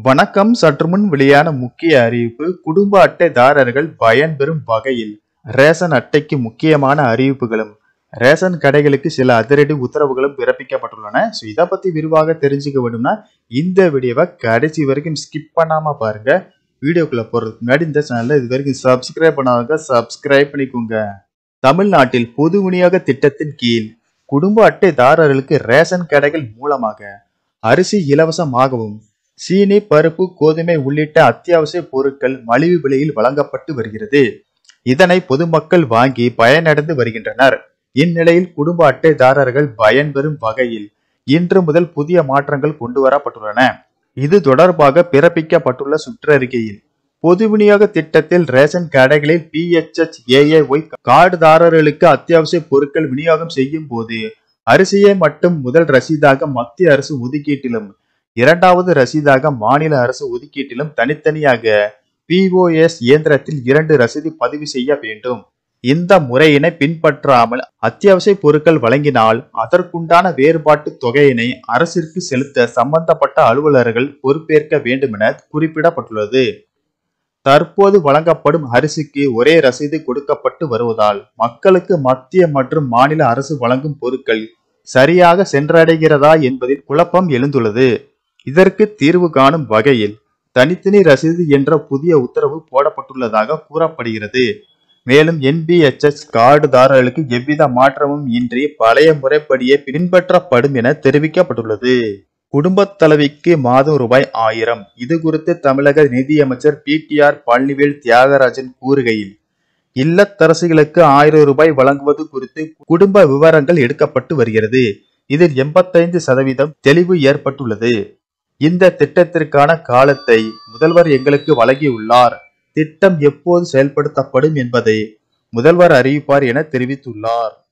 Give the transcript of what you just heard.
வணக்கம் சற்று முன் வெளியான முக்கிய அறிவிப்பு குடும்ப அட்டைதாரர்கள் பயன்பெறும் வகையில் ரேஷன் அட்டைக்கு முக்கியமான அறிவிப்புகளும் ரேஷன் கடைகளுக்கு சில அதிரடி உத்தரவுகளும் பிறப்பிக்கப்பட்டுள்ளன ஸோ இதை பத்தி விரிவாக தெரிஞ்சுக்க வேண்டும்னா இந்த வீடியோவை கடைசி வரைக்கும் ஸ்கிப் பண்ணாம பாருங்க வீடியோக்குள்ள போறதுக்கு முன்னாடி இந்த சேனலை இது வரைக்கும் சப்ஸ்கிரைப் பண்ணாதவங்க சப்ஸ்கிரைப் பண்ணிக்கோங்க தமிழ்நாட்டில் பொது விநியோக திட்டத்தின் கீழ் குடும்ப அட்டைதாரர்களுக்கு ரேஷன் கடைகள் மூலமாக அரிசி இலவசமாகவும் சீனி பருப்பு கோதுமை உள்ளிட்ட அத்தியாவசிய பொருட்கள் மலிவு விலையில் வழங்கப்பட்டு வருகிறது இதனை பொதுமக்கள் வாங்கி பயனடைந்து வருகின்றனர் இந்நிலையில் குடும்ப அட்டைதாரர்கள் பயன்பெறும் வகையில் இன்று முதல் புதிய மாற்றங்கள் கொண்டு வரப்பட்டுள்ளன இது தொடர்பாக பிறப்பிக்கப்பட்டுள்ள சுற்றறிக்கையில் பொது விநியோக திட்டத்தில் ரேஷன் கடைகளில் பிஎச்எச் ஏஏஒய் கார்டுதாரர்களுக்கு அத்தியாவசிய பொருட்கள் விநியோகம் செய்யும் போது அரிசியை மட்டும் முதல் ரசீதாக மத்திய அரசு ஒதுக்கீட்டிலும் இரண்டாவது ரசீதாக மாநில அரசு ஒதுக்கீட்டிலும் தனித்தனியாக பிஓஎஸ் இயந்திரத்தில் இரண்டு ரசீது பதிவு செய்ய வேண்டும் இந்த முறையினை பின்பற்றாமல் அத்தியாவசிய பொருட்கள் வழங்கினால் அதற்குண்டான வேறுபாட்டு தொகையினை அரசிற்கு செலுத்த சம்பந்தப்பட்ட அலுவலர்கள் பொறுப்பேற்க வேண்டும் என குறிப்பிடப்பட்டுள்ளது தற்போது வழங்கப்படும் அரிசிக்கு ஒரே ரசீது கொடுக்கப்பட்டு வருவதால் மக்களுக்கு மத்திய மற்றும் மாநில அரசு வழங்கும் பொருட்கள் சரியாக சென்றடைகிறதா என்பதில் குழப்பம் எழுந்துள்ளது இதற்கு தீர்வு காணும் வகையில் தனித்தனி ரசீது என்ற புதிய உத்தரவு போடப்பட்டுள்ளதாக கூறப்படுகிறது மேலும் என்பிஎச்எஸ் கார்டுதாரர்களுக்கு எவ்வித மாற்றமும் இன்றி பழைய முறைப்படியே பின்பற்றப்படும் என தெரிவிக்கப்பட்டுள்ளது குடும்பத் தலைவிக்கு மாதம் ரூபாய் ஆயிரம் இது குறித்து தமிழக நிதியமைச்சர் பிடிஆர் பழனிவேல் தியாகராஜன் கூறுகையில் இல்லத்தரசிகளுக்கு ஆயிரம் ரூபாய் வழங்குவது குறித்து குடும்ப விவரங்கள் எடுக்கப்பட்டு வருகிறது இதில் எண்பத்தைந்து சதவீதம் தெளிவு ஏற்பட்டுள்ளது இந்த திட்டத்திற்கான காலத்தை முதல்வர் எங்களுக்கு வழங்கியுள்ளார் திட்டம் எப்போது செயல்படுத்தப்படும் என்பதை முதல்வர் அறிவிப்பார் என தெரிவித்துள்ளார்